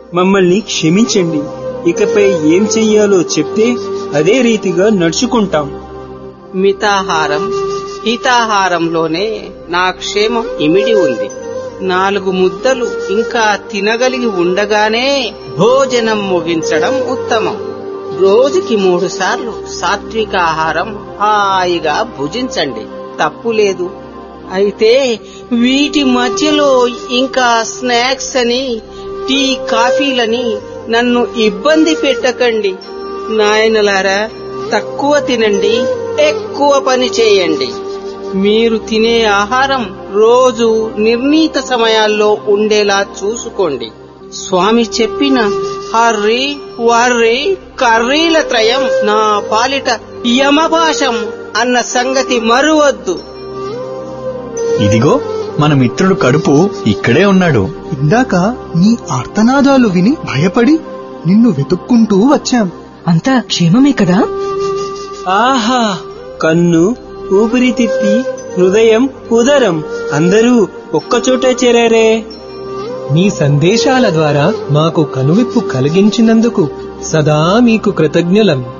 మమ్మల్ని క్షమించండి ఇకపై ఏం చెయ్యాలో చెప్తే అదే రీతిగా నడుచుకుంటాం మితాహారం హితాహారంలోనే నా క్షేమం ఇమిడి ఉంది నాలుగు ముద్దలు ఇంకా తినగలిగి ఉండగానే భోజనం ముగించడం ఉత్తమం రోజుకి మూడు సార్లు సాత్విక ఆహారం హాయిగా భుజించండి తప్పు లేదు అయితే వీటి మధ్యలో ఇంకా స్నాక్స్ అని టీ కాఫీలని నన్ను ఇబ్బంది పెట్టకండి నాయనలారా తక్కువ తినండి ఎక్కువ పని చేయండి మీరు తినే ఆహారం రోజు నిర్ణీత సమయాల్లో ఉండేలా చూసుకోండి స్వామి చెప్పిన హర్రి వర్రి కర్రీల త్రయం నా పాలిట యమభాషం అన్న సంగతి మరువద్దు ఇదిగో మన మిత్రుడు కడుపు ఇక్కడే ఉన్నాడు ఇందాక నీ ఆర్తనాదాలు విని భయపడి నిన్ను వెతుక్కుంటూ వచ్చాం అంతా క్షేమమే కదా ఆహా కన్ను ఊపిరితిత్తి హృదయం ఉదరం అందరూ ఒక్కచోటే చేరారే మీ సందేశాల ద్వారా మాకు కనువిప్పు కలిగించినందుకు సదా మీకు కృతజ్ఞులం